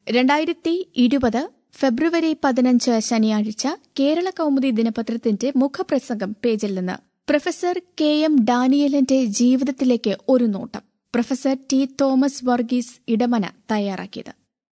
രണ്ടായിരത്തി ഇരുപത് ഫെബ്രുവരി പതിനഞ്ച് ശനിയാഴ്ച കേരള കൗമുദി ദിനപത്രത്തിന്റെ മുഖപ്രസംഗം പേജിൽ നിന്ന് പ്രൊഫസർ കെ എം ഡാനിയലിന്റെ ജീവിതത്തിലേക്ക് ഒരു നോട്ടം പ്രൊഫസർ ടി തോമസ് വർഗീസ് ഇടമന തയ്യാറാക്കിയത്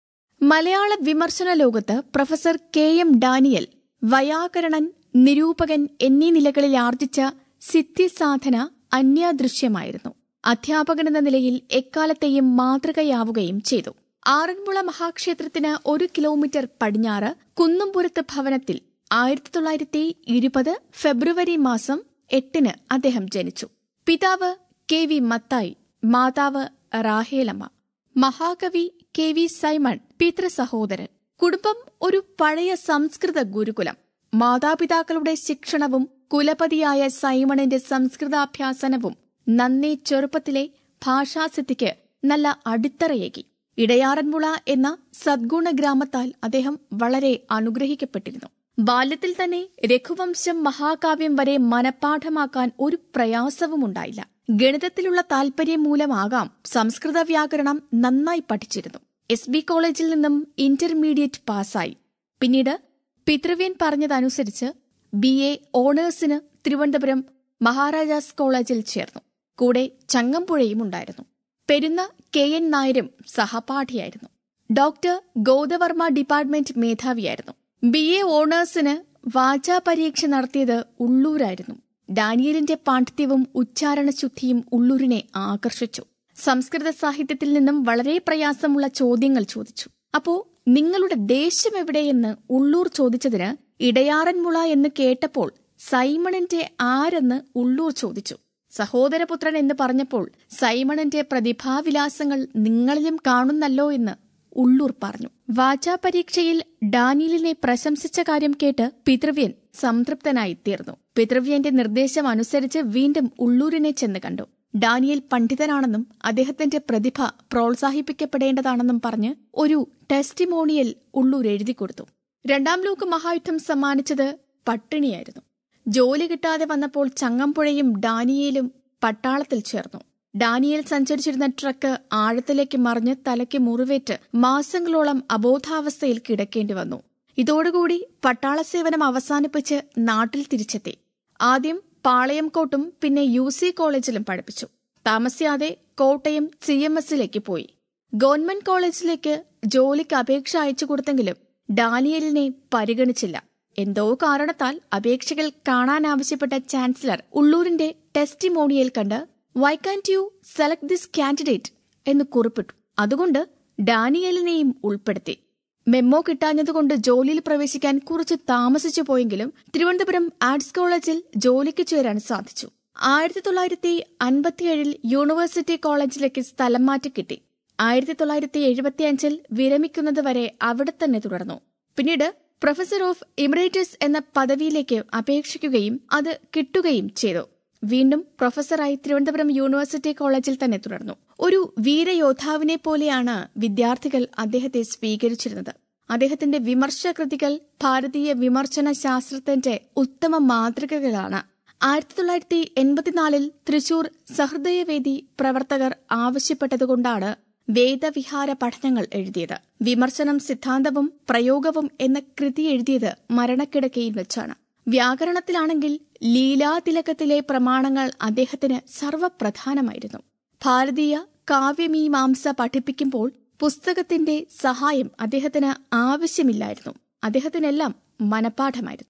മലയാള വിമർശന ലോകത്ത് പ്രൊഫസർ കെ എം ഡാനിയൽ വയാകരണൻ നിരൂപകൻ എന്നീ നിലകളിൽ ആർജിച്ച സിദ്ധിസാധന അന്യാദൃശ്യമായിരുന്നു അധ്യാപകനെന്ന നിലയിൽ എക്കാലത്തെയും മാതൃകയാവുകയും ചെയ്തു ആറന്മുള മഹാക്ഷേത്രത്തിന് ഒരു കിലോമീറ്റർ പടിഞ്ഞാറ് കുന്നുംപുരത്ത് ഭവനത്തിൽ ആയിരത്തി തൊള്ളായിരത്തി ഇരുപത് ഫെബ്രുവരി മാസം എട്ടിന് അദ്ദേഹം ജനിച്ചു പിതാവ് കെ വി മത്തായി മാതാവ് റാഹേലമ്മ മഹാകവി കെ വി സൈമൺ പിതൃ സഹോദരൻ കുടുംബം ഒരു പഴയ സംസ്കൃത ഗുരുകുലം മാതാപിതാക്കളുടെ ശിക്ഷണവും കുലപതിയായ സൈമണിന്റെ സംസ്കൃതാഭ്യാസനവും നന്നേ ചെറുപ്പത്തിലെ ഭാഷാസിദ്ധിക്ക് നല്ല അടിത്തറയേകി ഇടയാറന്മുള എന്ന സദ്ഗുണ ഗ്രാമത്താൽ അദ്ദേഹം വളരെ അനുഗ്രഹിക്കപ്പെട്ടിരുന്നു ബാല്യത്തിൽ തന്നെ രഘുവംശം മഹാകാവ്യം വരെ മനഃപ്പാഠമാക്കാൻ ഒരു പ്രയാസവുമുണ്ടായില്ല ഗണിതത്തിലുള്ള താൽപര്യം മൂലമാകാം സംസ്കൃത വ്യാകരണം നന്നായി പഠിച്ചിരുന്നു എസ് ബി കോളേജിൽ നിന്നും ഇന്റർമീഡിയറ്റ് പാസ്സായി പിന്നീട് പിതൃവ്യൻ പറഞ്ഞതനുസരിച്ച് ബി എ ഓണേഴ്സിന് തിരുവനന്തപുരം മഹാരാജാസ് കോളേജിൽ ചേർന്നു കൂടെ ചങ്ങമ്പുഴയും ഉണ്ടായിരുന്നു പെരുന്ന കെ എൻ നായരും സഹപാഠിയായിരുന്നു ഡോക്ടർ ഗോദവർമ്മ ഡിപ്പാർട്ട്മെന്റ് മേധാവിയായിരുന്നു ബി എ ഓണേഴ്സിന് വാചാ പരീക്ഷ നടത്തിയത് ഉള്ളൂരായിരുന്നു ഡാനിയലിന്റെ പാണ്ഡിത്യവും ഉച്ചാരണശുദ്ധിയും ഉള്ളൂരിനെ ആകർഷിച്ചു സംസ്കൃത സാഹിത്യത്തിൽ നിന്നും വളരെ പ്രയാസമുള്ള ചോദ്യങ്ങൾ ചോദിച്ചു അപ്പോ നിങ്ങളുടെ ദേശം എവിടെയെന്ന് ഉള്ളൂർ ചോദിച്ചതിന് ഇടയാറന്മുള എന്ന് കേട്ടപ്പോൾ സൈമണിന്റെ ആരെന്ന് ഉള്ളൂർ ചോദിച്ചു സഹോദരപുത്രൻ എന്ന് പറഞ്ഞപ്പോൾ സൈമണിന്റെ പ്രതിഭാവിലാസങ്ങൾ നിങ്ങളിലും കാണുന്നല്ലോ എന്ന് ഉള്ളൂർ പറഞ്ഞു വാചാ പരീക്ഷയിൽ ഡാനിയലിനെ പ്രശംസിച്ച കാര്യം കേട്ട് പിതൃവ്യൻ സംതൃപ്തനായി തീർന്നു പിതൃവ്യന്റെ നിർദ്ദേശം അനുസരിച്ച് വീണ്ടും ഉള്ളൂരിനെ ചെന്ന് കണ്ടു ഡാനിയൽ പണ്ഡിതനാണെന്നും അദ്ദേഹത്തിന്റെ പ്രതിഭ പ്രോത്സാഹിപ്പിക്കപ്പെടേണ്ടതാണെന്നും പറഞ്ഞ് ഒരു ടെസ്റ്റിമോണിയൽ ഉള്ളൂർ എഴുതി കൊടുത്തു രണ്ടാം ലോക മഹായുദ്ധം സമ്മാനിച്ചത് പട്ടിണിയായിരുന്നു ജോലി കിട്ടാതെ വന്നപ്പോൾ ചങ്ങമ്പുഴയും ഡാനിയേലും പട്ടാളത്തിൽ ചേർന്നു ഡാനിയേൽ സഞ്ചരിച്ചിരുന്ന ട്രക്ക് ആഴത്തിലേക്ക് മറിഞ്ഞ് തലയ്ക്ക് മുറിവേറ്റ് മാസങ്ങളോളം അബോധാവസ്ഥയിൽ കിടക്കേണ്ടി വന്നു ഇതോടുകൂടി പട്ടാള സേവനം അവസാനിപ്പിച്ച് നാട്ടിൽ തിരിച്ചെത്തി ആദ്യം പാളയംകോട്ടും പിന്നെ യു സി കോളേജിലും പഠിപ്പിച്ചു താമസിയാതെ കോട്ടയം സി എം എസിലേക്ക് പോയി ഗവൺമെന്റ് കോളേജിലേക്ക് ജോലിക്ക് അപേക്ഷ അയച്ചു കൊടുത്തെങ്കിലും ഡാനിയലിനെ പരിഗണിച്ചില്ല എന്തോ കാരണത്താൽ അപേക്ഷകൾ കാണാനാവശ്യപ്പെട്ട ചാൻസലർ ഉള്ളൂരിന്റെ ടെസ്റ്റിമോണിയൽ കണ്ട് why can't you select this candidate എന്ന് കുറിപ്പിട്ടു അതുകൊണ്ട് ഡാനിയലിനെയും ഉൾപ്പെടുത്തി മെമ്മോ കിട്ടാഞ്ഞതുകൊണ്ട് ജോലിയിൽ പ്രവേശിക്കാൻ കുറച്ച് താമസിച്ചു പോയെങ്കിലും തിരുവനന്തപുരം ആർട്സ് കോളേജിൽ ജോലിക്ക് ചേരാൻ സാധിച്ചു ആയിരത്തി തൊള്ളായിരത്തി അൻപത്തിയേഴിൽ യൂണിവേഴ്സിറ്റി കോളേജിലേക്ക് സ്ഥലം മാറ്റി കിട്ടി ആയിരത്തി തൊള്ളായിരത്തി എഴുപത്തിയഞ്ചിൽ വിരമിക്കുന്നതുവരെ അവിടെ തന്നെ തുടർന്നു പിന്നീട് പ്രൊഫസർ ഓഫ് ഇമറേറ്റസ് എന്ന പദവിയിലേക്ക് അപേക്ഷിക്കുകയും അത് കിട്ടുകയും ചെയ്തു വീണ്ടും പ്രൊഫസറായി തിരുവനന്തപുരം യൂണിവേഴ്സിറ്റി കോളേജിൽ തന്നെ തുടർന്നു ഒരു വീരയോദ്ധാവിനെ പോലെയാണ് വിദ്യാർത്ഥികൾ അദ്ദേഹത്തെ സ്വീകരിച്ചിരുന്നത് അദ്ദേഹത്തിന്റെ വിമർശകൃതികൾ ഭാരതീയ വിമർശന ശാസ്ത്രത്തിന്റെ ഉത്തമ മാതൃകകളാണ് ആയിരത്തി തൊള്ളായിരത്തി എൺപത്തിനാലിൽ തൃശൂർ സഹൃദയവേദി പ്രവർത്തകർ ആവശ്യപ്പെട്ടതുകൊണ്ടാണ് വേദവിഹാര പഠനങ്ങൾ എഴുതിയത് വിമർശനം സിദ്ധാന്തവും പ്രയോഗവും എന്ന കൃതി എഴുതിയത് മരണക്കിടക്കയിൽ വെച്ചാണ് വ്യാകരണത്തിലാണെങ്കിൽ ലീലാതിലകത്തിലെ പ്രമാണങ്ങൾ അദ്ദേഹത്തിന് സർവപ്രധാനമായിരുന്നു ഭാരതീയ കാവ്യമീമാംസ പഠിപ്പിക്കുമ്പോൾ പുസ്തകത്തിന്റെ സഹായം അദ്ദേഹത്തിന് ആവശ്യമില്ലായിരുന്നു അദ്ദേഹത്തിനെല്ലാം മനപാഠമായിരുന്നു